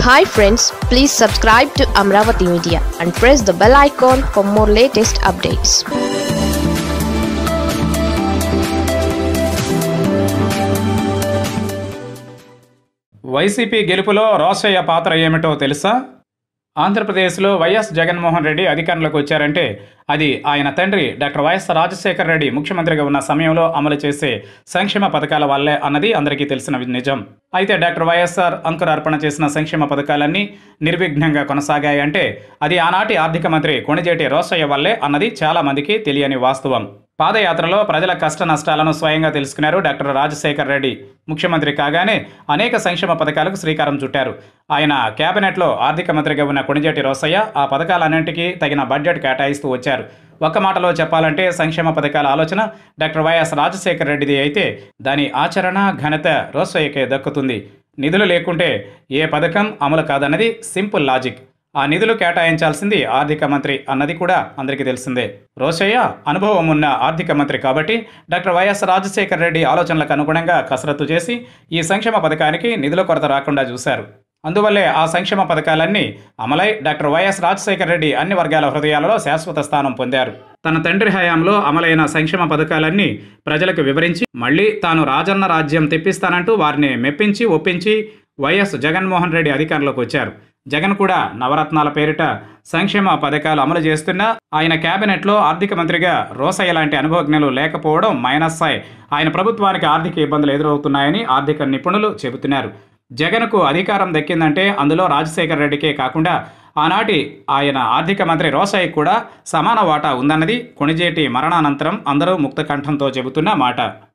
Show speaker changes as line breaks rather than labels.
hi friends please subscribe to Amaravati media and press the bell icon for more latest updates
YCP గెలుపులో రోసయ్య పాత్ర ఏమిటో తెలుసా ఆంధ్రప్రదేశ్లో వైఎస్ జగన్మోహన్ రెడ్డి అధికారంలోకి వచ్చారంటే అది ఆయన తండ్రి డాక్టర్ వైఎస్ రాజశేఖర రెడ్డి ముఖ్యమంత్రిగా ఉన్న సమయంలో అమలు చేసే సంక్షేమ పథకాల వల్లే అన్నది అందరికీ తెలిసిన నిజం అయితే డాక్టర్ వైఎస్ఆర్ అంకురార్పణ చేసిన సంక్షేమ పథకాలన్నీ నిర్విఘ్నంగా కొనసాగాయంటే అది ఆనాటి ఆర్థిక మంత్రి కొణిజేటి రోసయ్య వల్లే అన్నది చాలా మందికి తెలియని వాస్తవం పాదయాత్రలో ప్రజల కష్ట నష్టాలను స్వయంగా తెలుసుకున్నారు డాక్టర్ రాజశేఖర్ రెడ్డి ముఖ్యమంత్రి కాగానే అనేక సంక్షేమ పథకాలకు శ్రీకారం చుట్టారు ఆయన కేబినెట్లో ఆర్థిక మంత్రిగా ఉన్న కొణిజేటి రోసయ్య ఆ పథకాలన్నింటికీ తగిన బడ్జెట్ కేటాయిస్తూ వచ్చారు ఒక్క మాటలో చెప్పాలంటే సంక్షేమ పథకాల ఆలోచన డాక్టర్ వైఎస్ రాజశేఖర్ రెడ్డిది అయితే దాని ఆచరణ ఘనత రోసయ్యకే దక్కుతుంది నిధులు లేకుంటే ఏ పథకం అమలు కాదన్నది సింపుల్ లాజిక్ ఆ నిధులు కేటాయించాల్సింది ఆర్థిక మంత్రి అన్నది కూడా అందరికీ తెలిసిందే రోషయ్య అనుభవం ఉన్న ఆర్థిక మంత్రి కాబట్టి డాక్టర్ వైఎస్ రాజశేఖర రెడ్డి ఆలోచనలకు అనుగుణంగా కసరత్తు చేసి ఈ సంక్షేమ పథకానికి నిధుల కొరత రాకుండా చూశారు అందువల్లే ఆ సంక్షేమ పథకాలన్నీ అమలై డాక్టర్ వైఎస్ రాజశేఖర రెడ్డి అన్ని వర్గాల హృదయాలలో శాశ్వత స్థానం పొందారు తన తండ్రి హయాంలో అమలైన సంక్షేమ పథకాలన్నీ ప్రజలకు వివరించి మళ్ళీ తాను రాజన్న రాజ్యం తెప్పిస్తానంటూ వారిని మెప్పించి ఒప్పించి వైఎస్ జగన్మోహన్ రెడ్డి అధికారంలోకి వచ్చారు జగన్ కూడా నవరత్నాల పేరిట సంక్షేమ పథకాలు అమలు చేస్తున్నా ఆయన కేబినెట్లో ఆర్థిక మంత్రిగా రోసయ్య లాంటి అనుభవజ్ఞులు లేకపోవడం మైనస్ అయి ఆయన ప్రభుత్వానికి ఆర్థిక ఇబ్బందులు ఎదురవుతున్నాయని ఆర్థిక నిపుణులు చెబుతున్నారు జగన్కు అధికారం దక్కిందంటే అందులో రాజశేఖర రెడ్డికే కాకుండా ఆనాటి ఆయన ఆర్థిక మంత్రి రోసయ్య కూడా సమాన వాటా ఉందన్నది కొణిజేటి మరణానంతరం అందరూ ముక్త కంఠంతో చెబుతున్న మాట